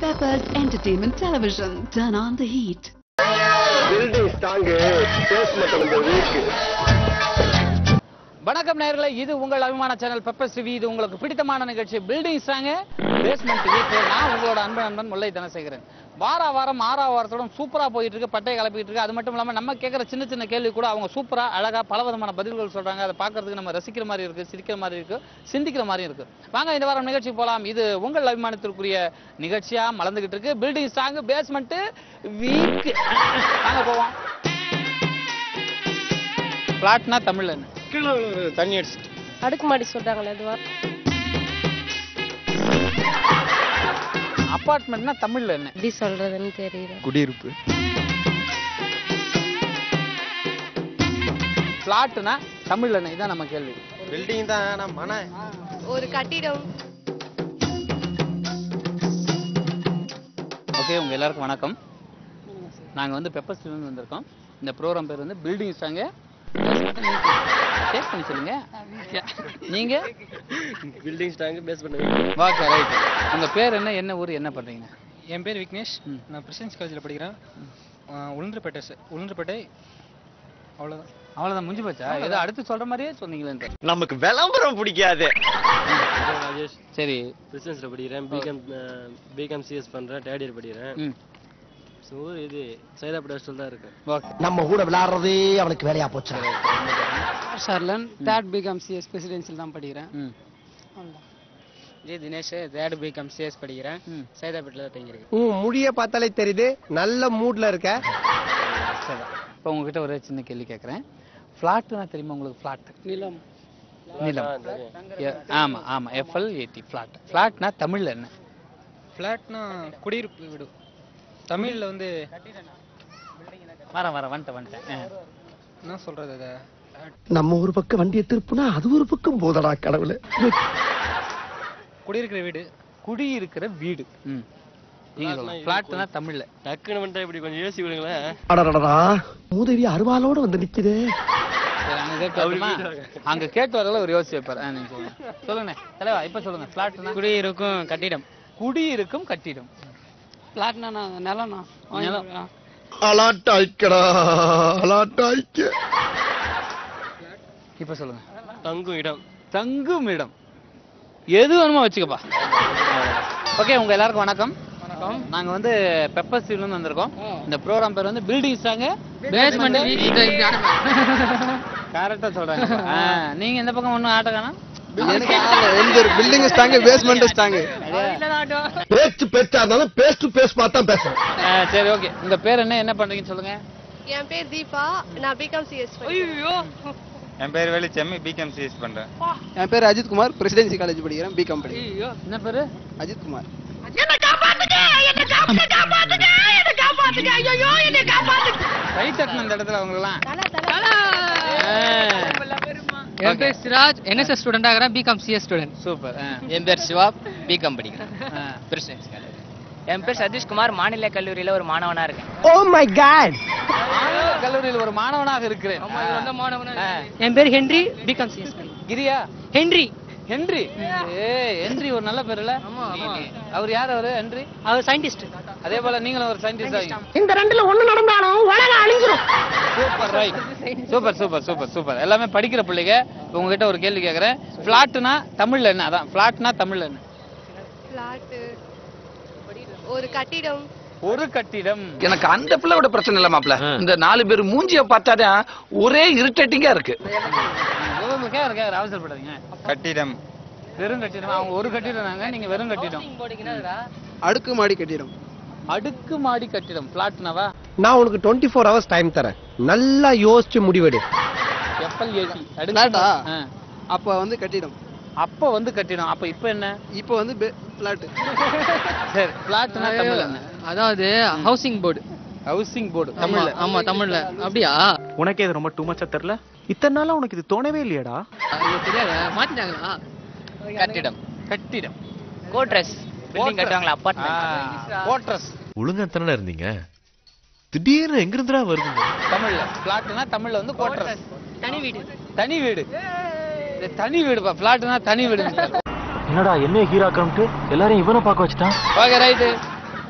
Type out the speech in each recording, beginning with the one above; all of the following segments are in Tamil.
Peppers Entertainment Television. Turn on the heat. Building strong basement கொஞ்சம் வீக் வணக்கம் நேயர்களே இது உங்கள் அபிமான சேனல் பெப்பர்ஸ் டிவி இது உங்களுக்கு பிடித்தமான நிகழ்ச்சி பில்டிங் ஸ்ட்ராங்க பேஸ்மெண்ட் வீட்டு நான் உங்களோட அன்பு நண்பன் முல்லை தனசேகரன் வார வாரம் ஆறா வாரத்தோட சூப்பரா போயிட்டு இருக்கு பட்டையை கிளப்பிட்டு இருக்கு அது மட்டும் இல்லாம நம்ம கேட்குற சின்ன சின்ன கேள்வி கூட அவங்க சூப்பரா அழகா பல விதமான பதில்கள் சொல்றாங்க அதை பார்க்கறதுக்கு நம்ம ரசிக்கிற மாதிரி இருக்கு சிரிக்கிற மாதிரி இருக்கு சிந்திக்கிற மாதிரி இருக்கு வாங்க இந்த வாரம் நிகழ்ச்சி போலாம் இது உங்கள் அபிமானத்திற்குரிய நிகழ்ச்சியா மலர்ந்துகிட்டு இருக்கு பில்டிங் ஸ்ட்ராங் பேஸ்மெண்ட் வீக் வாங்க போவோம் பிளாட்னா தமிழ்ல என்ன கீழே ஒரு தண்ணி அடிச்சிட்டு அடுக்குமாடி சொல்றாங்களே அதுவா அப்பார்ட்மெண்ட்னா தமிழ்ல என்ன எப்படி சொல்றதுன்னு தெரியல குடியிருப்பு பிளாட்னா தமிழ்ல என்ன இதான் நம்ம கேள்வி பில்டிங் தான் நான் மன ஒரு கட்டிடம் ஓகே உங்க எல்லாருக்கும் வணக்கம் நாங்க வந்து பெப்பர் ஸ்டூடியோல வந்திருக்கோம் இந்த ப்ரோக்ராம் பேர் வந்து பில்டிங் சாங்க சேவ் பண்ணி சொல்லுங்க நீங்க பில்டிங் ஸ்ட்ராங்கு பேஸ் பண்ண வாக்கா ரைட் உங்க பேர் என்ன என்ன ஊர் என்ன பண்றீங்க என் பேர் விக்னேஷ் ம். நான் பிரசிடென்ஸ் காலேஜில் படிக்கிறேன் ஆ, உளுந்தூர்பேட்டை ச- உளுந்தூர்பேட்டை அவ்வளோதான் அவ்வளவுதான் முடிஞ்சு போச்சா ஏதோ அடுத்து சொல்ற மாதிரியே சொன்னீங்களே நமக்கு விளம்பரம் பிடிக்காது ராஜேஷ் சரி பிசினஸ்ல படிக்கிறேன் பிகாம் பிகாம் சிஎஸ் பண்றேன் தேர்ட் இயர் படிக்கிறேன் ம் ஸோ இது சைதாப்பேட் ஹாஸ்டல் தான் இருக்கேன் ஓகே நம்ம கூட விளையாடுறதே அவனுக்கு வேலையா போச்சு ஷர்லன் தேர்ட் பிகாம் சிஎஸ் பிரசிடென்சியல் தான் படிக்கிறேன் ம் ஜி தினேஷ் தேர்ட் பிகாம் சிஎஸ் படிக்கிறேன் ம் சைதாப்பேட்டில் தான் தங்கியிருக்கேன் உன் முடிய பார்த்தாலே தெரியுது நல்ல மூட்ல இருக்க சரி இப்போ உங்ககிட்ட ஒரு சின்ன கேள்வி கேட்குறேன் ஃப்ளாட்னா தெரியுமா உங்களுக்கு ஃப்ளாட் நிலம் நிலம் எ- ஆமா ஆமா எஃப்எல் ஏடி ஃப்ளாட் ஃப்ளாட்னா தமிழ்ல என்ன ஃப்ளாட்னா குடியிருப்பு வீடு தமிழில் வந்து வரேன் வரேன் வந்துட்டேன் வந்துட்டேன் ஆ. என்ன சொல்றது அதை நம்ம ஒரு பக்கம் வண்டியை திருப்புனா அது ஒரு பக்கம் போதடா கடவுளே குடியிருக்கிற வீடு குடியிருக்கிற வீடு ம் நீங்க சொல்லலாம் ஃப்ளாட்னா தமிழ்ல டக்குன்னு வந்துட்டா இப்படி கொஞ்சம் யோசி விடுங்களேன் அடடடா மூதேவி அருவாளோட வந்து நிக்குதே சரி அங்க கேட்டு வரட்டுமா அங்க கேட்டு வரல ஒரு யோசிச்சு வைப்பார் ஆ, நீங்க சொல்லுங்க சொல்லுங்க தலைவா இப்ப சொல்லுங்க ஃப்ளாட்னா குடியிருக்கும் கட்டிடம் குடியிருக்கும் கட்டிடம் பிளாட்னா நிலம்ண்ணா நிலம். அலாட்டாய்க்கடா அலாட்டாய்க்க இப்ப சொல்லுங்க தங்கும் இடம் தங்கும் இடம் எது வேணுமோ வச்சுக்கப்பா ஓகே உங்க எல்லாருக்கும் வணக்கம் வணக்கம் நாங்க வந்து பெப்பர் ஸ்டீல் இருந்து வந்திருக்கோம் இந்த ப்ரோக்ராம் பேர் வந்து பில்டிங் ஸ்ட்ராங்க பேஸ்மெண்ட் கரெக்டா சொல்றாங்க ஆ, நீங்க இந்த பக்கம் ஒண்ணும் ஆட்ட காணோம் பில்டிங் ஸ்ட்ராங்கு பேஸ்மெண்ட் ஸ்ட்ராங்கு பேச்சு பேச்சா இருந்தாலும் பேஸ் டு பேஸ் பார்த்தா பேசணும் ஆ, சரி ஓகே உங்க பேர் என்ன என்ன பண்றீங்கன்னு சொல்லுங்க என் பேர் தீபா நான் பிகாம் சிஎஸ் என் பேர் வெளிச்சம் பிகாம் சிஎஸ் பண்றேன் என் பேர் அஜித் குமார் பிரசிடென்சி காலேஜ் படிக்கிறேன் பிகாம் படிக்கிறேன் என்ன பேரு அஜித் குமார் கை தட்டணும் இந்த இடத்துல அவங்களெல்லாம் என் பேர் சிராஜ் என்எஸ்எஸ் ஸ்டூடெண்ட் ஆகிறேன் பிகாம் சிஎஸ் ஸ்டூடெண்ட் சூப்பர் என் பேர் சிவா பிகாம் படிக்கிறேன் பிரசிடென்சி காலேஜ் என் பேர் சதீஷ்குமார் மாநில கல்லூரியில் ஒரு மாணவனா இருக்கேன் ஓ மை காட் கல்லூரியில் ஒரு மாணவனாக இருக்கிறேன் ஆ. என் பேர் ஹென்றி பிகாம் சிஎஸ் கிரியா ஹென்றி ஹென்றி ஏ ஹென்றி ஒரு நல்ல பேர் இல்ல அவர் யார் அவரு ஹென்றி அவர் சயின்டிஸ்ட் அதே போல நீங்களும் ஒரு சயின்டிஸ்ட் ஆகி இந்த ரெண்டுல ஒண்ணு நடந்தாலும் உலகம் அழிஞ்சிரும் super right super super super super எல்லாமே படிக்கிற பிள்ளைங்க இப்ப உங்ககிட்ட ஒரு கேள்வி கேக்குறேன் பிளாட்னா தமிழ்ல என்ன அதான் பிளாட்னா தமிழ்ல என்ன பிளாட் ஒரு கட்டிடம் ஒரு கட்டிடம் எனக்கு அந்த பிள்ளையோட பிரச்சனை இல்ல மாப்ள இந்த நாலு பேர் மூஞ்சிய பார்த்தாதான் ஒரே இரிட்டேட்டிங்கா இருக்கு கேக்குற கேக்குற அவசரப்படாதீங்க கட்டிடம் வெறும் கட்டிடம் அவங்க ஒரு கட்டிடம் நாங்க நீங்க வெறும் கட்டிடம் அடுக்குமாடி கட்டிடம் அடுக்கு மாடி கட்டிடம் பிளாட்னாவா நான் உனக்கு டுவெண்ட்டி ஃபோர் ஹவர்ஸ் டைம் தரேன் நல்லா யோசிச்சு முடிவெடு எஃப்எல் ஏசி Flat-ஆ? ஆ. அப்போ வந்து கட்டிடம் அப்ப வந்து கட்டிடம் அப்ப இப்ப என்ன இப்போ வந்து பிளாட் சரி பிளாட்னா தமிழ்ல என்ன அதாவது ஹவுசிங் போர்டு ஹவுசிங் போர்டு தமிழ்ல ஆமா தமிழ்ல அப்படியா உனக்கே இது ரொம்ப டூ மச்சா தெரில இத்தனை நாளா உனக்கு இது தோணவே இல்லையாடா தெரியாத மாத்திட்டாங்களா கட்டிடம் கட்டிடம் கோட்ரஸ் பில்டிங் கட்டுவாங்களா கோட்ரஸ் ஒழுங்கா தானே இருந்தீங்க திடீர்னு எங்க இருந்துடா வருதுங்க தமிழ்ல பிளாட்னா தமிழ்ல வந்து கோட்ரஸ் தனி வீடு தனி வீடு இது தனி வீடுப்பா பிளாட்னா தனி வீடு என்னடா என்ன ஹீராக்கம்ட்டு எல்லாரையும் இவனை பார்க்க வச்சுட்டான் ஓகே ரைட்டு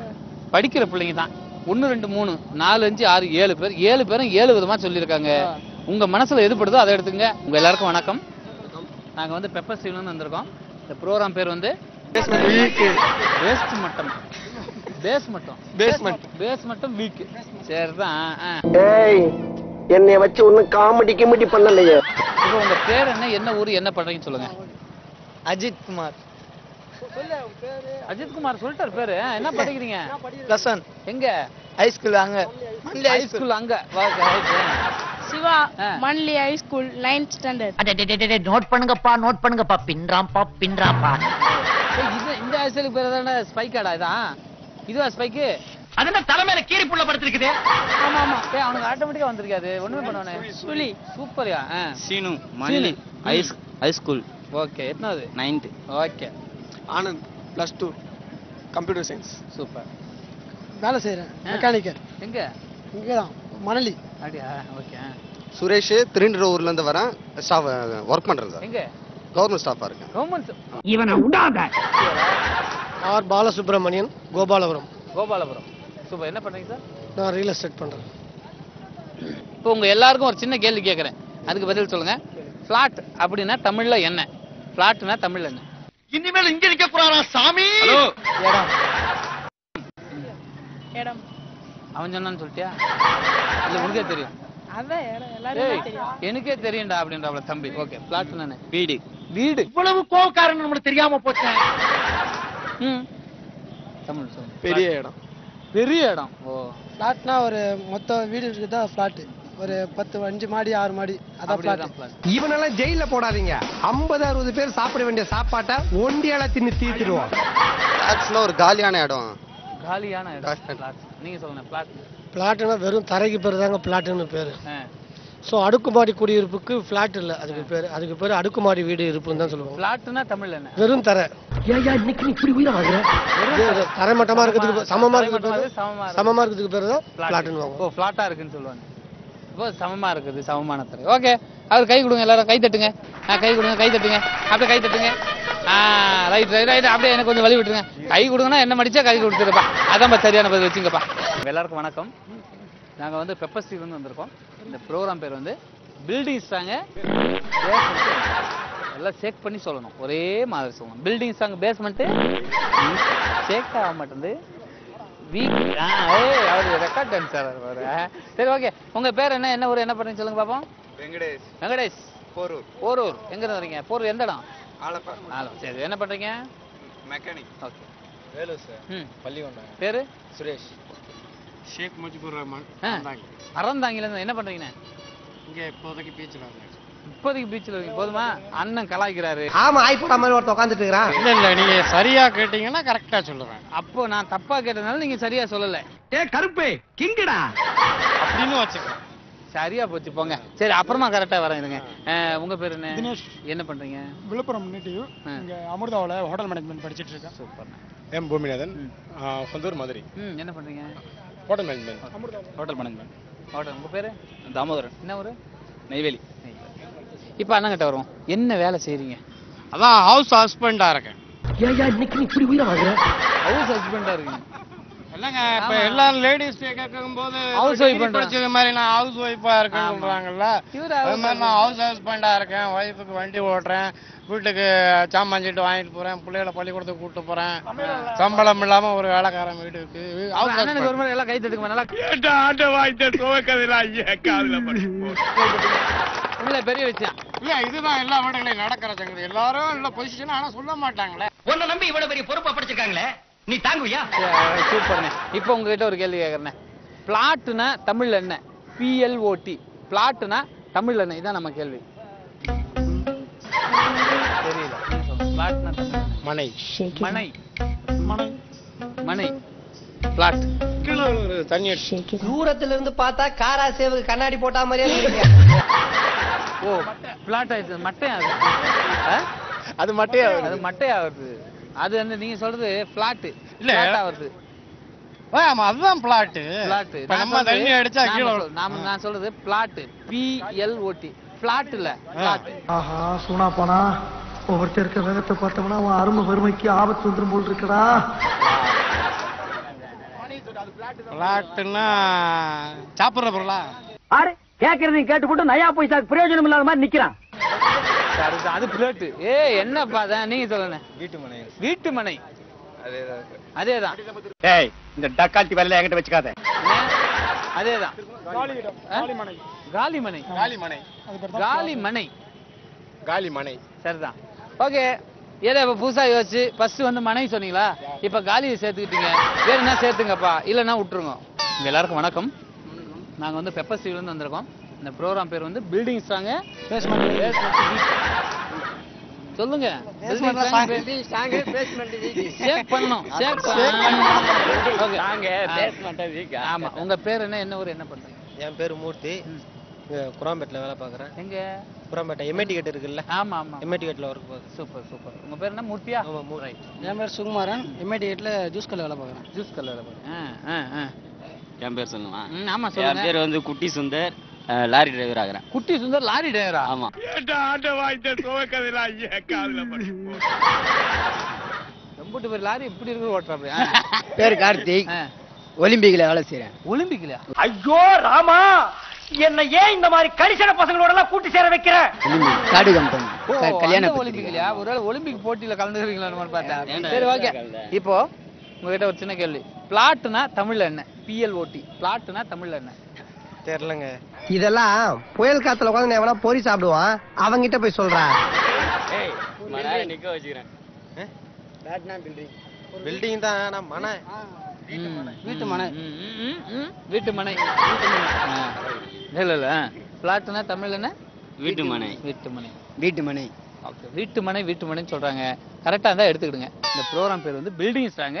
படிக்கிற பிள்ளைங்க தான் ஒன்று ரெண்டு மூணு நாலு அஞ்சு ஆறு ஏழு பேர் ஏழு பேரும் ஏழு விதமா சொல்லியிருக்காங்க உங்க மனசுல எது படுதோ அதை எடுத்துங்க உங்க எல்லாருக்கும் வணக்கம் நாங்க வந்து பெப்பர் ஸ்டீவ்ல வந்திருக்கோம் இந்த ப்ரோக்ராம் பேர் வந்து வேஸ்ட் மட்டம் பேஸ் மட்டும் பேஸ்மெண்ட் பேஸ் மட்டும் வீக் சரிதான் ஆ. ஏய் என்னைய வச்சு ஒன்னும் காமெடி கிமெடி பண்ணலையே இப்போ உங்க பேர் என்ன என்ன ஊர் என்ன பண்றீங்கன்னு சொல்லுங்க அஜித் குமார் அஜித் குமார் சொல்லிட்டாரு பேரு ஆ, என்ன படிக்கிறீங்க பிளஸ் ஒன் எங்க ஹை ஸ்கூல் அங்க மண்லி ஹை ஸ்கூல் அங்க வா, right. சிவா ஆ. Manali high school ninth standard note பண்ணுங்கப்பா நோட் பண்ணுங்கப்பா பின்றாம்பா பின்றாம்பா ஏய், இது இந்த ஹேர்ஸ்டைலுக்கு பேர் தானே ஸ்பைக்காடா இதான் இதுவா ஸ்பைக்கு அது தலைமையில கீரி புள்ள படுத்திருக்குது ஆமா ஆமா ஏய் அவனுக்கு ஆட்டோமேட்டிக்கா வந்திருக்காது ஒண்ணுமே பண்ணுவானே சுலி சூப்பர்யா Seenu Manali. High high school okay எத்தனாவது ninth okay Anand plus two computer science super வேலை செய்கிறேன் மெக்கானிக்கல் எங்க இங்கே தான் மணலி அப்படியா ஓகே சுரேஷ் திருநெல்வேலியில இருந்து வரேன் ஸ்டாஃப் ஒர்க் பண்றேன் சார் எங்க கவர்மெண்ட் ஸ்டாஃபா இருக்கேன் கவர்மெண்ட் இவனை விடாத ஆர் பாலசுப்ரமணியன் கோபாலபுரம் கோபாலபுரம் சூப்பர் என்ன பண்றீங்க சார் நான் ரியல் எஸ்டேட் பண்ணுறேன் இப்போ உங்க எல்லாருக்கும் ஒரு சின்ன கேள்வி கேட்கறேன் அதுக்கு பதில் சொல்லுங்க ஃபிளாட் அப்படின்னா தமிழ்ல என்ன ஃபிளாட்னா தமிழ்ல என்ன இனிமேல் இங்க இருக்க கூடாதா சாமி இடம் இடம் அவன் சொன்னான்னு சொல்லிட்டியா இல்ல உனக்கே தெரியும் அதான் இடம் ஏய், எல்லாரும் தெரியும் எனக்கே தெரியும்டா அப்படின்றாப்ல தம்பி ஓகே பிளாட் நானே வீடு வீடு இவ்வளவு கோவக்காரன் நம்மளுக்கு தெரியாம போச்சேன் ம் தமிழ் சொல்லு பெரிய இடம் பெரிய இடம் ஓ ஃப்ளாட்னா ஒரு மொத்த வீடு இருக்குதா ஃப்ளாட்டு ஒரு பத்து அஞ்சு மாடி ஆறு மாடி அதான் ஃப்ளாட் அப்படிதான் flat. இவனெல்லாம் ஜெயில போடாதீங்க ஐம்பது அறுபது பேர் சாப்பிட வேண்டிய சாப்பாட்டை ஒண்டியால தின்னு தீர்த்துடுவோம் ஆக்சுவலா ஒரு காலியான இடம் காலியான இடம் flat. நீங்க சொல்லுங்க பிளாட் ஃப்ளாட்டுனா வெறும் தரைக்கு பேர் தாங்க ஃப்ளாட்டுன்னு பேர் ஸோ அடுக்குமாடி குடியிருப்புக்கு ஃப்ளாட் இல்லை அதுக்கு பேர் அதுக்கு பேர் அடுக்குமாடி வீடு இருப்புன்னு தான் சொல்லுவாங்க பிளாட்னா தமிழ்ல என்ன வெறும் தரை ஏயா இன்னைக்கு நீ இப்படி உயிரை வாங்குற இது தரைமட்டமா இருக்கிறதுக்கு சமமா இருக்கிறதுக்கு தரைமட்டமா பேரு சமமா இருக்கு. சமமா இருக்கிறதுக்கு பேர் தான் Flat. ஃப்ளாட்னு வாங்க ஓ ஃபிளாட்டா இருக்குன்னு சொல்லுவாங்க இப்போ சமமா இருக்குது சமமான தரை ஓகே அவர் கை கொடுங்க எல்லாரும் கை தட்டுங்க ஆ கை கொடுங்க கை தட்டுங்க அப்படியே கை தட்டுங்க ஆ ரைட் ரைட் ரைட் அப்படியே எனக்கு கொஞ்சம் வழி விட்டுருங்க கை கொடுங்கன்னா என்ன மடிச்சா கை கொடுத்துருப்பா அதான்ப்பா சரியான பதில் வச்சுங்கப்பா எல்லாருக்கும் வணக்கம் நாங்கள் வந்து பெப்பர் ஸ்டீல் வந்திருக்கோம் இந்த ப்ரோக்ராம் பேர் வந்து பில்டிங்ஸ் தாங்க எல்லாம் செக் பண்ணி சொல்லணும் ஒரே மாதிரி சொல்லணும் பில்டிங்ஸ் தாங்க பேஸ்மெண்ட்டு செக் ஆக மாட்டேங்குது வீக் ஆ ஏய் அவர் ரெக்கார்ட் டான்ஸர் அவர் சரி ஓகே உங்க பேர் என்ன என்ன ஊர் என்ன பண்ணுறீங்க சொல்லுங்க பாப்போம் வெங்கடேஷ் வெங்கடேஷ் போரூர் போரூர் எங்க இருந்து வரீங்க போரூர் எந்த இடம் ஆலப்பா ஆலம் சரி என்ன பண்றீங்க மெக்கானிக் ஓகே வேலூர் சார் ம் பள்ளிகொண்டா பேரு சுரேஷ் ஷேக் முஜிபுர் ரஹ்மான் ஆ, அறந்தாங்கில இருந்து என்ன பண்றீங்க இங்கே இப்போதைக்கு பீச்சில் இருக்கேன் இப்போதைக்கு பீச்சில் இருக்கீங்க போதுமா அண்ணன் கலாய்க்கிறாரு ஆமா ஆய்ப்போட மாதிரி ஒருத்தன் உட்காந்துட்டு இருக்கிறான் இல்லை இல்லை நீங்கள் சரியாக கேட்டிங்கன்னா கரெக்டாக சொல்லுவேன் அப்போ நான் தப்பா கேட்டதுனால நீங்க சரியா சொல்லல ஏ கருப்பு கிங்கடா அப்படின்னு வச்சுக்கலாம் சரியா போச்சு போங்க சரி அப்புறமா கரெக்டா வரேன் இருங்க அஹ், உங்க பேர் என்ன தினேஷ். என்ன பண்றீங்க விழுப்புரம் நேட்டிவ் ஆ. இங்கே அமிர்தாவில் ஹோட்டல் மேனேஜ்மெண்ட் படிச்சிட்டு இருக்கேன் சூப்பர் எம் பூமிநாதன் சொந்த ஊர் மதுரை ம் என்ன பண்றீங்க ஹோட்டல் மேனேஜ்மெண்ட் ஹோட்டல் மேனேஜ்மெண்ட் ஓட்டர் உங்க பேரு தாமோதரன் என்ன ஊரு நெய்வேலி இப்போ அண்ணங்கிட்ட வருவோம் என்ன வேலை செய்றீங்க அதான் ஹவுஸ் ஹஸ்பண்டாக இருக்கேன் ஏயா இன்னைக்கு நீ இப்படி உயிரை வாங்குற ஹவுஸ் ஹஸ்பண்டா இருக்கீங்க இல்லைங்க இப்போ ஆமா. எல்லா லேடிஸ் கேட்கும்போது House wife பண்றாங்க. படிச்சது மாதிரி நான் ஹவுஸ் ஒய்ஃபாக இருக்கேன்னு ஆமா. சொல்கிறாங்கல்ல இவரு அது house மாதிரி நான் ஹவுஸ் ஹஸ்பண்டாக இருக்கேன் ஒய்ஃபுக்கு வண்டி ஓட்டுறேன் வீட்டுக்கு சாமான் சீட்டு வாங்கிட்டு போகிறேன் பிள்ளைகளை பள்ளிக்கூடத்துக்கு கூப்பிட்டு போகிறேன் சம்பளம் இல்லாமல் ஒரு வேலைக்காரன் வீட்டுக்கு ஹவுஸ் அண்ணனுக்கு ஒரு மாதிரி எல்லாம் கை தட்டுக்குமா நல்லா ஆட்ட வாங்கிட்டு துவக்கதில்ல ஐயா காதுல உள்ள பெரிய விஷயம் இல்ல இதுதான் எல்லா வீடுகளையும் நடக்கிற சங்கதி எல்லாரும் இல்ல பொசிஷன் ஆனா சொல்ல மாட்டாங்களே உன்னை நம்பி இவ்வளவு பெரிய பொறுப்பா படிச்சிருக்காங்களே நீ தாங்குவியா சூப்பர்ண்ணே இப்போ உங்ககிட்ட ஒரு கேள்வி கேட்குறேண்ணே பிளாட்னா தமிழ்ல என்ன பிஎல்ஓடி பிளாட்னா தமிழ்ல என்ன இதான் நம்ம கேள்வி தெரியல பிளாட்னா தமிழ்ல என்ன? மனை மனை மனை மனை பிளாட் கீழே ஒரு தண்ணி அடிச்சு தூரத்துல இருந்து பார்த்தா காரா சேவுக்கு கண்ணாடி போட்டா மாதிரியே இருக்கீங்க ஓ பிளாட் ஆயிடுச்சு மட்டையாகுது ஆ? அது மட்டையா வருது. அது மட்டையாகுது அது வந்து நீங்க சொல்றது பிளாட் இல்ல. பிளாட் ஆகுது ஆ, ஆமா அதுதான் பிளாட் பிளாட் இப்ப நம்ம தண்ணி அடிச்சா கீழே விழும். நாம நான் சொல்றது பிளாட் பிஎல்ஓடி பிளாட் இல்ல பிளாட் ஆஹா சூனா போனா ஒவ்வொருத்தர் இருக்க வேகத்தை பார்த்தோம்னா அவன் அருமை வறுமைக்கு ஆபத்து வந்துரும் போல் இருக்கடா பிளாட்டுன்னா சாப்பிட்ற பொருளா ஆறு கேக்குறதையும் கேட்டுக்கிட்டு நயா பைசாக்கு பிரயோஜனம் இல்லாத மாதிரி நிக்கிறான் அது அது பிளேட்டு ஏ என்னப்பா அதான் நீங்க சொல்லுங்க வீட்டு மனை வீட்டு மனை அதேதான் அதேதான் டேய் இந்த டக்கால்ட்டி வேலையில என்கிட்ட வச்சுக்காத அதேதான் காலிமனை காலிமனை காலிமனை காலிமனை காலிமனை சரிதான் ஓகே ஏதோ இப்ப புதுசா யோசிச்சு ஃபர்ஸ்ட் வந்து மனை சொன்னீங்களா இப்ப காலியை சேர்த்துக்கிட்டீங்க வேணும்னா சேர்த்துங்கப்பா இல்லைன்னா விட்டுருங்க உங்க எல்லாருக்கும் வணக்கம் நாங்க வந்து பெப்பர் ஸ்டீல் இருந்து வந்திருக்கோம் இந்த ப்ரோக்ராம் பேர் வந்து பில்டிங் ஸ்ட்ராங்க சொல்லுங்க சேவ் பண்ணணும் சேவ் ஓகே ஆமா உங்க பேர் என்ன என்ன ஊர் என்ன பண்றீங்க என் பேர் மூர்த்தி குராம்பேட்டில் வேலை பார்க்குறேன் எங்க குராம்பேட்டை எம்ஐடி கேட் இருக்குல்ல ஆமா ஆமா எம்ஐடி கேட்டில் ஒர்க் பார்க்குறேன் சூப்பர் சூப்பர் உங்க பேர் என்ன மூர்த்தியா ஆமாம் மூ ரைட் என் பேர் சுகுமாரன் எம்ஐடி கேட்டில் ஜூஸ் கல்ல வேலை பார்க்குறேன் ஜூஸ் கலர் ஆ ஆ ஆ என் பேர் சொல்லுமா ம், ஆமா என் சொல்லுங்க பேர் வந்து குட்டி சுந்தர் அஹ், லாரி டிரைவர் ஆகிறேன் குட்டி சுந்தர் லாரி டிரைவரா ஆமா எம்புட்டு பேர் லாரி இப்படி இருக்கிற ஓட்டுறாப்ல பேர் கார்த்திக் ஒலிம்பிக்ல வேலை செய்யறேன் ஒலிம்பிக்ல ஐயோ ராமா என்ன ஏன் இந்த மாதிரி கரிசன பசங்களோட எல்லாம் கூட்டி சேர வைக்கிற காடு கம்பெனி ஓ, அந்த ஒலிம்பிக்லயா ஒருவேளை ஒலிம்பிக் போட்டியில கலந்துக்கிறீங்களான்னு பார்த்தேன் சரி ஓகே இப்போ உங்ககிட்ட ஒரு சின்ன கேள்வி பிளாட்னா தமிழ்ல என்ன பிஎல்ஓடி பிளாட்னா தமிழ்ல என்ன தெரிலங்க இதெல்லாம் புயல் காத்துல உட்காந்து எவனா பொறி சாப்பிடுவான் அவங்கிட்ட போய் சொல்றா நிக்க வச்சுக்கிறேன் பில்டிங் தான் ஆனால் மனை வீட்டு மனை வீட்டு மனை வீட்டு மனை ஆ. இல்ல இல்ல பிளாட்னா தமிழ்ல என்ன வீட்டு மனை வீட்டு மனை வீட்டு மனை ஓகே வீட்டு மனை வீட்டு மனைன்னு சொல்றாங்க கரெக்டா இருந்தா எடுத்துக்கிடுங்க இந்த ப்ரோக்ராம் பேர் வந்து பில்டிங் ஸ்ட்ராங்க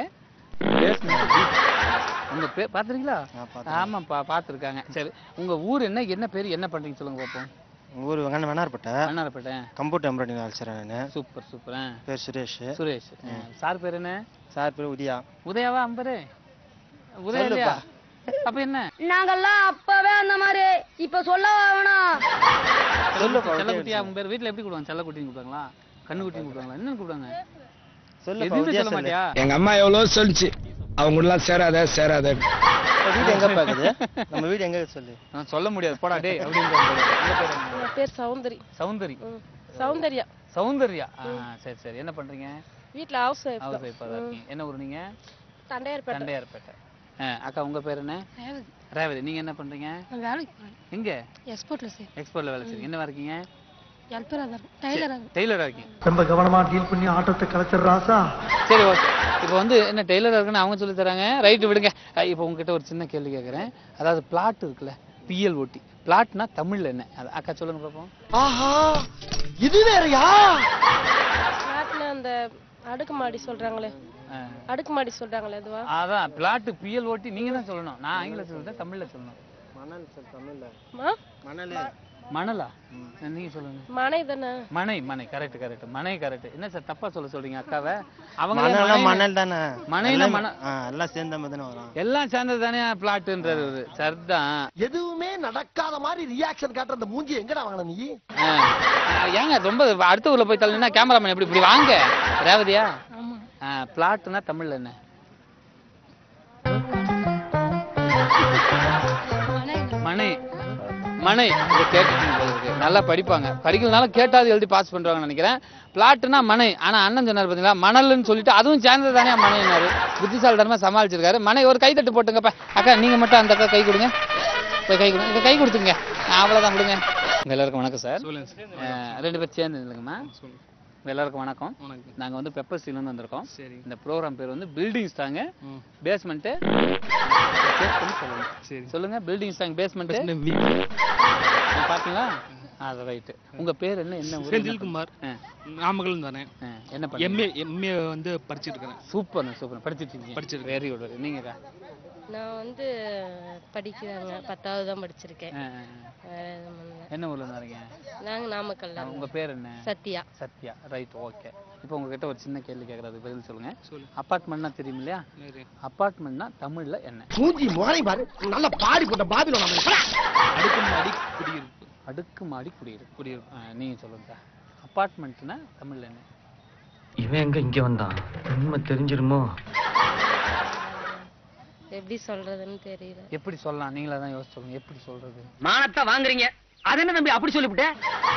உங்க பேர் பாத்துறீங்களா ஆமாப்பா பாத்துருக்காங்க சரி உங்க ஊர் என்ன என்ன பேர் என்ன பண்றீங்க சொல்லுங்க பாப்போம் ஊர் வெங்காயம் வேணார்பட்டை அண்ணாரப்பேட்டை கம்ப்யூட்டர் எம்ப்ராய்டிங் வேலை செய்கிறேன் நான் சூப்பர் சூப்பர் பேர் சுரேஷ் சுரேஷ் ஆ. சார் பேர் என்ன சார் பேர் உதயா உதயாவா அம்பரு உதயா இல்லையா அப்ப என்ன நாங்கெல்லாம் அப்பவே அந்த மாதிரி இப்ப சொல்ல வேணாம் செல்லக்குட்டியா உங்க பேர் வீட்ல எப்படி கூப்பிடுவாங்க செல்லக்குட்டின்னு கூப்பிடுவாங்களா கண்ணுக்குட்டின்னு கூப்பிடுவாங்களா என்ன கூப்பிடுவாங்க சொல்லு எதுவுமே சொல்ல மாட்டியா எங்க அம்மா எவ்வளவு சொல்லுச்சு அவங்க எல்லாம் சேராத சேராத வீடு எங்க பாக்குது நம்ம வீடு எங்க சொல்லு நான் சொல்ல முடியாது போடா டேய் அப்படின்னு உங்க பேர் என்ன? என் பேர் சௌந்தரி சௌந்தரி சௌந்தர்யா சௌந்தர்யா ஆ, சரி சரி என்ன பண்றீங்க வீட்ல ஹவுஸ் ஒய்ஃப் ஹவுஸ் ஒய்ஃபா தான் இருக்கீங்க என்ன ஊர் நீங்க தண்டையார்பேட்டை தண்டையார்பேட்டை ஆ, அக்கா உங்க பேர் என்ன ரேவதி நீங்க என்ன பண்றீங்க வேலைக்கு போறேன் எங்க எக்ஸ்போர்ட்ல சரி எக்ஸ்போர்ட்ல வேலை செய்றீங்க என்னவா இருக்கீங்க ஹெல்ப்பரா தான் டைலரா டெய்லரா இருக்கீங்க ரொம்ப கவனமா டீல் பண்ணி ஆட்டத்தை கலைச்சிடுறாசா சரி ஓகே இப்போ வந்து என்ன டெய்லர் இருக்குன்னு அவங்க சொல்லி தராங்க ரைட்டு விடுங்க அஹ் இப்போ உங்ககிட்ட ஒரு சின்ன கேள்வி கேட்குறேன் அதாவது பிளாட் இருக்குல்ல பிஎல் ஓட்டி பிளாட்னா தமிழ்ல என்ன அது அக்கா சொல்லுங்க பார்ப்போம் ஆஹா இது வேறயா ஃபிளாட்ல அந்த அடுக்குமாடி சொல்றாங்களே அஹ், அடுக்குமாடி சொல்றாங்களே அதுவா அதான் பிளாட் பிஎல் ஓட்டி நீங்க தான் சொல்லணும் நான் ஆங்கிலத்தில் சொல்றேன் தமிழ்ல சொல்லணும் மணல் சார் தமிழ்ல ஆ? மணல் மணலா நீங்க சொல்லுங்க மனை தானே மனை மனை கரெக்ட் கரெக்ட் மனை கரெக்ட் என்ன சார் தப்பா சொல்ல சொல்றீங்க அக்காவை அவங்க மணல் மணல் தானே மனையில எல்லாம் மண ஆ, எல்லாம் சேர்ந்த மாதிரி தானே வரும் எல்லாம் சேர்ந்தது தானே பிளாட்ன்றது இது. சரிதான் எதுவுமே நடக்காத மாதிரி ரியாக்ஷன் காட்டுற அந்த மூஞ்சி எங்கடா வாங்கின நீ ஆ. ஆ, ஏங்க ரொம்ப அடுத்த ஊர்ல போய் தள்ளினா கேமராமேன் எப்படி இப்படி வாங்க ரேவதியா பிளாட்னா தமிழ்ல என்ன மனை மனை இதை கேட்டுட்டீங்க போல இருக்கு. நல்லா படிப்பாங்க படிக்கலனாலும் கேட்டாது எழுதி பாஸ் பண்றாங்கன்னு நினைக்கிறேன் பிளாட்னா மனை ஆனா அண்ணன் சொன்னார் பாத்தீங்களா மணல்னு சொல்லிட்டு அதுவும் சேர்ந்தது தானே மனைனாரு புத்திசாலித்தனமா சமாளிச்சிருக்காரு மனை ஒரு கைத்தட்டு போட்டுங்கப்பா அக்கா நீங்க மட்டும் அந்த அக்கா கை கொடுங்க போய் கை கொடுங்க இங்க கை கொடுத்துங்க அவ்வளவுதான் கொடுங்க உங்க எல்லாருக்கும் வணக்கம் சார் அஹ், ரெண்டு பேரும் சேர்ந்து இல்லைங்கம்மா உங்க எல்லாருக்கும் வணக்கம் நாங்க வந்து பெப்பர் ஸ்டீல் வந்து வந்திருக்கோம் இந்த ப்ரோக்ராம் பேர் வந்து பில்டிங் ஸ்டாங்க பேஸ்மெண்ட் சொல்லுங்க சொல்லுங்க பில்டிங் ஸ்டாங் பேஸ்மெண்ட் பாத்தீங்களா அது ரைட் உங்க பேர் என்ன என்ன ஊரு? செந்தில்குமார் நாமக்கல் தானே ஆ, என்ன பண்ணீங்க? எம்ஏ எம்ஏ வந்து படிச்சிட்டு இருக்கேன் சூப்பர் சூப்பர் படிச்சிட்டு இருக்கீங்க படிச்சிருக்கேன். வெரி குட் நீங்கக்கா நான் வந்து படிக்கிறாங்க பத்தாவது தான் படிச்சிருக்கேன் ஆ, ஆ, வேற எதுவும் பண்ணல. என்ன ஊர்ல இருந்து வரீங்க நாங்க நாமக்கல்ல ஆ, உங்க பேர் என்ன சத்யா சத்யா ரைட் ஓகே இப்போ உங்ககிட்ட ஒரு சின்ன கேள்வி கேட்கறது பதில் சொல்லுங்க அப்பார்ட்மெண்ட்னா தெரியும் இல்லையா அப்பார்ட்மெண்ட்னா தமிழ்ல என்ன மூஞ்சி முறை பாரு நல்லா பாடி போட்ட பாபிலோன் அடுக்குமாடி குடியிருப்பு அடுக்குமாடி குடியிருப்பு குடியிருப்பு ஆ, நீங்க சொல்லுங்க அப்பார்ட்மெண்ட்னா தமிழ்ல என்ன இவன் எங்க இங்க வந்தான் உண்மை தெரிஞ்சிருமோ எப்படி சொல்றதுன்னு தெரியல எப்படி சொல்லலாம் நீங்களா தான் யோசிச்சு சொல்லுங்க எப்படி சொல்றது மானத்தை வாங்குறீங்க அது என்ன தம்பி அப்படி சொல்லிவிட்ட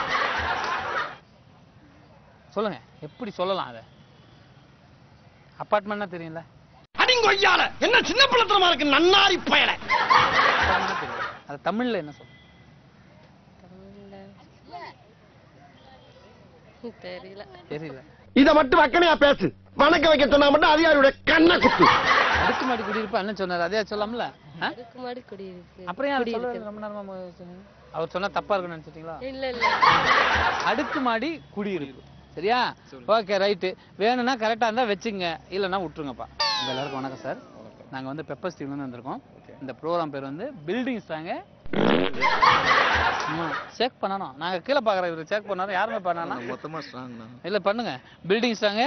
சொல்லுங்க எப்படி சொல்லலாம் அதை அப்பார்ட்மெண்ட்னா தெரியும்ல அடிங்கொய்யால என்ன சின்ன பிள்ளைத்தனமா இருக்கு நன்னாரி பயல apartment-னா தெரியும் அது தமிழ்ல என்ன சொல்லும் தெரியல தெரியல இத மட்டும் வக்கனையா பேசு வணக்க வைக்க சொன்னா மட்டும் அதிகாரியோட கண்ணை குத்து அடுக்குமாடி குடியிருப்பு அண்ணன் சொன்னார் அதே சொல்லலாம்ல ஆ? அடுக்குமாடி குடியிருக்கு அப்புறம் ஏன் அதை குடியிருக்கு. சொல்ல ரொம்ப நேரமா மு- சொன்னீங்க? அவர் சொன்னா தப்பா இருக்குன்னு நினைச்சிட்டீங்களா இல்ல இல்ல அடுக்குமாடி குடியிருப்பு சரியா ஓகே ரைட்டு வேணும்னா கரெக்டா இருந்தா வச்சுங்க இல்லைன்னா விட்டுருங்கப்பா உங்க எல்லாருக்கும் வணக்கம் சார் நாங்க வந்து பெப்பர் ஸ்டீவ்ல இருந்து வந்திருக்கோம் இந்த ப்ரோக்ராம் பேர் வந்து பில்டிங்ஸ் தாங்க செக் பண்ணணும் நாங்க கீழே பாக்குற இவர் செக் பண்ணாரு யாருமே பண்ணானா மொத்தமா ஸ்ட்ராங் இல்ல பண்ணுங்க பில்டிங்ஸ் தாங்க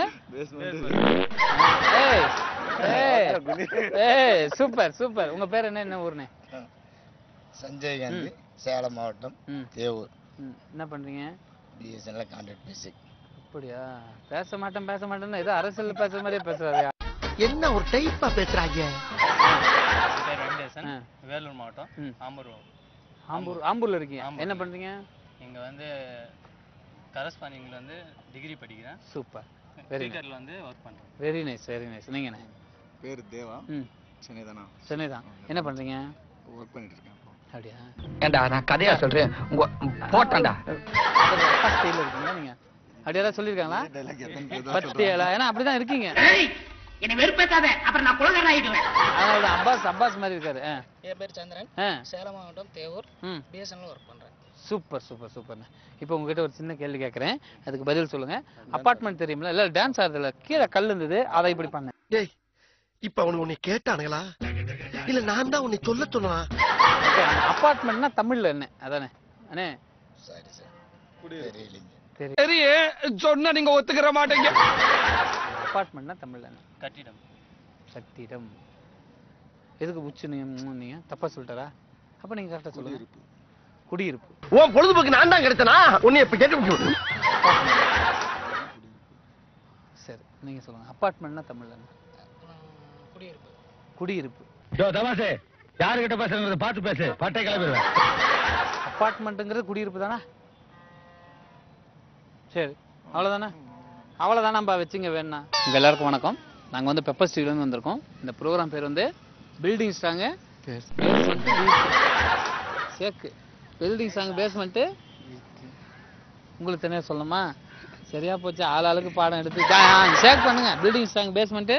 ஏய் ஏய் ஏய் சூப்பர் சூப்பர் உங்க பேர் என்ன என்ன ஊர்னே சஞ்சய் காந்தி சேலம் மாவட்டம் ம். தேவூர் ம், என்ன பண்றீங்க பிஎஸ்என்எல் கான்ட்ராக்ட் பேசிக் அப்படியா பேச மாட்டேன் பேச மாட்டேன்னு ஏதோ அரசியல் பேசுற மாதிரியே பேசுறாரு என்ன ஒரு டைப்பா பேசுறாங்க பேர் வெங்கடேசன் வேலூர் மாவட்டம் ம். ஆம்பூர் ஆம்பூர் ஆம்பூர்ல இருக்கீங்க என்ன பண்றீங்க இங்க வந்து கரஸ்பாண்டிங்ல வந்து டிகிரி படிக்கிறேன் சூப்பர் வெரி நைஸ் ஸ்பீக்கர்ல வந்து ஒர்க் பண்றேன் வெரி நைஸ் வெரி நைஸ் நீங்க என்ன பேர் தேவா ம் சென்னை தானா சென்னை தான் என்ன பண்றீங்க ஒர்க் பண்ணிட்டு இருக்கேன் அப்படியா ஏண்டா நான் கதையா சொல்றேன் உங்க போட்டான்டா அப்பா ஸ்டைல இருக்கீங்களா நீங்க அப்படி யாராவது சொல்லியிருக்காங்களா பத்தியலா ஏன்னா அப்படிதான் இருக்கீங்க என்னை வெறுப்பேத்தாத அப்புறம் நான் குலகரன் ஆயிடுவேன் அதனால தான் அப்பாஸ் அப்பாஸ் மாதிரி இருக்காரு ஆ என் பேர் சந்திரன் ஆ சேலம் மாவட்டம் தேவூர் ம் பிஎஸ்என்எல் ஒர்க் பண்றேன் சூப்பர் சூப்பர் சூப்பர்ண்ணே இப்போ உங்ககிட்ட ஒரு சின்ன கேள்வி கேட்குறேன் அதுக்கு பதில் சொல்லுங்க அப்பார்ட்மெண்ட் தெரியுமில்ல இல்லை டான்ஸ் ஆடுறதுல கீழே கல் இருந்தது அதை இப்படி பண்ணேன் டேய் இப்ப அவனுக்கு உன்னை கேட்டானுங்களா இல்ல நான் தான் உன்னை சொல்ல சொன்னா அப்பார்ட்மெண்ட்னா தமிழ்ல என்ன அதானே அண்ணே சரி சரி தெரியலைங்க சரி சரி சொன்னா நீங்க ஒத்துக்கிற மாட்டீங்க அப்பார்ட்மெண்ட்னா தமிழ்ல என்ன கட்டிடம் கட்டிடம் எதுக்கு உச்சு நீங்க நீங்க தப்பா சொல்லிட்டாரா அப்ப நீங்க கரெக்டா சொல்லுங்க குடியிருப்பு உன் பொழுதுபோக்கு நான் தான் கிடைச்சனா உன்னை இப்ப கேட்க முடியும் சரி நீங்க சொல்லுங்க அப்பார்ட்மெண்ட்னா தமிழ்ல என்ன குடியிருப்பு குடியிருப்பு தமாசே யாருகிட்ட பேசுறது பார்த்து பேசு பட்டை கிளம்பிடுவேன் அப்பார்ட்மெண்ட்டுங்கிறது குடியிருப்பு தானே சரி அவ்வளோதானே அவ்வளோதானப்பா வச்சுங்க வேணா உங்க எல்லாருக்கும் வணக்கம் நாங்கள் வந்து பெப்பர் ஸ்டீவ்லேருந்து வந்திருக்கோம் இந்த ப்ரோக்ராம் பேர் வந்து பில்டிங் ஸ்ட்ராங்கு சேக்கு பில்டிங் ஸ்ட்ராங் பேஸ்மெண்ட்டு உங்களுக்கு தனியாக சொல்லணுமா சரியா போச்சு ஆள் ஆளுக்கு பாடம் எடுத்து ஷேக் பண்ணுங்க building strong basement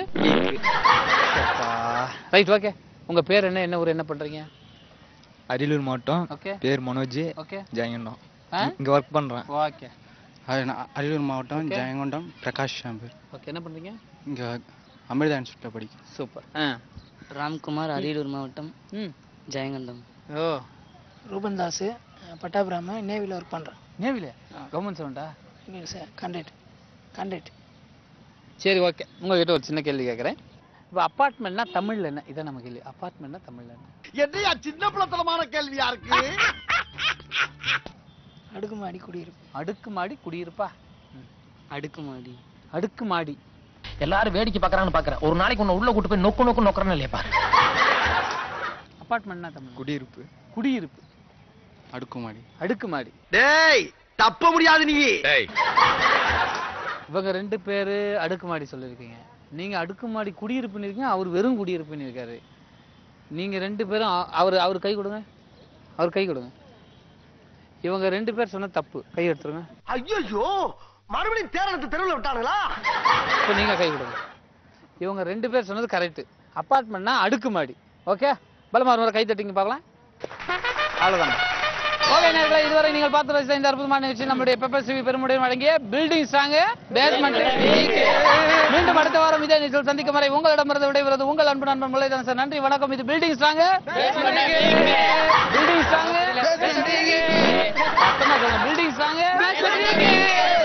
right okay உங்க பேர் என்ன என்ன ஊர் என்ன பண்றீங்க அரியலூர் மாவட்டம் ஓகே பேர் மனோஜ் ஓகே ஜெயங்கண்டம் ஆ? இங்க ஒர்க் பண்றேன் ஓகே அரியலூர் மாவட்டம் Okay. ஜெயங்கொண்டம் பிரகாஷ் ஷாம்பர் ஓகே என்ன பண்றீங்க இங்கே அமிர்தா இன்ஸ்டியூட்டில் படிக்கிறேன் சூப்பர் ஆ ராம்குமார் அரியலூர் மாவட்டம் ம் ஜெயங்கண்டம் ஓ ரூபன் தாஸ் பட்டாபிராம நேவில ஒர்க் பண்றேன் நேவில கவர்மெண்ட் சவுண்டா இல்லை சார் கண்டக்ட் கண்டக்ட் சரி ஓகே உங்ககிட்ட ஒரு சின்ன கேள்வி கேட்குறேன் இப்போ அப்பார்ட்மெண்ட்னா தமிழ்ல என்ன இதான் நம்ம கேள்வி அப்பார்ட்மெண்ட்னா தமிழ்ல என்ன என்னையா சின்ன பிள்ளைத்தனமான கேள்வியா இருக்கு அடுக்குமாடி குடியிருப்பு அடுக்குமாடி குடியிருப்பா அடுக்குமாடி அடுக்குமாடி எல்லாரும் வேடிக்கை பார்க்கறான்னு பாக்குறேன் ஒரு நாளைக்கு உன்னை உள்ள கூட்டு போய் நொக்கு நொக்கு நொக்கறன்னு இல்லையா பாரு அப்பார்ட்மெண்ட்னா தமிழ் குடியிருப்பு குடியிருப்பு அடுக்குமாடி அடுக்குமாடி டேய் தப்ப முடியாது நீ இவங்க ரெண்டு பேரு அடுக்குமாடி சொல்லியிருக்கீங்க நீங்க அடுக்குமாடி குடியிருப்புன்னு இருக்கீங்க அவர் வெறும் குடியிருப்புன்னு இருக்காரு நீங்க ரெண்டு பேரும் அ- அவர் அவர் கை கொடுங்க அவர் கை கொடுங்க இவங்க ரெண்டு பேர் சொன்ன தப்பு கை எடுத்துருங்க ஐயோ மறுபடியும் தேரணத்தை தெருவில் விட்டானுங்களா இப்போ நீங்க கை கொடுங்க இவங்க ரெண்டு பேர் சொன்னது கரெக்ட் அப்பார்ட்மெண்ட்னா அடுக்குமாடி ஓகே பலமா ஒரு முறை கை தட்டிங்க பார்க்கலாம் அவ்வளவுதான் ஓகே நேர்களை இதுவரை நீங்கள் பார்த்து ரசித்த இந்த அற்புதமான நிகழ்ச்சி நம்முடைய பெப்பர் சிவி பெருமுடையும் வழங்கிய பில்டிங் சாங் பேஸ்மெண்ட் மீண்டும் அடுத்த வாரம் இதே நிகழ்ச்சியில் சந்திக்கும் வரை உங்களிடமிருந்து விடைபெறுவது உங்கள் அன்பு நண்பன் முல்லைதன் சார் நன்றி வணக்கம் இது building song building song building song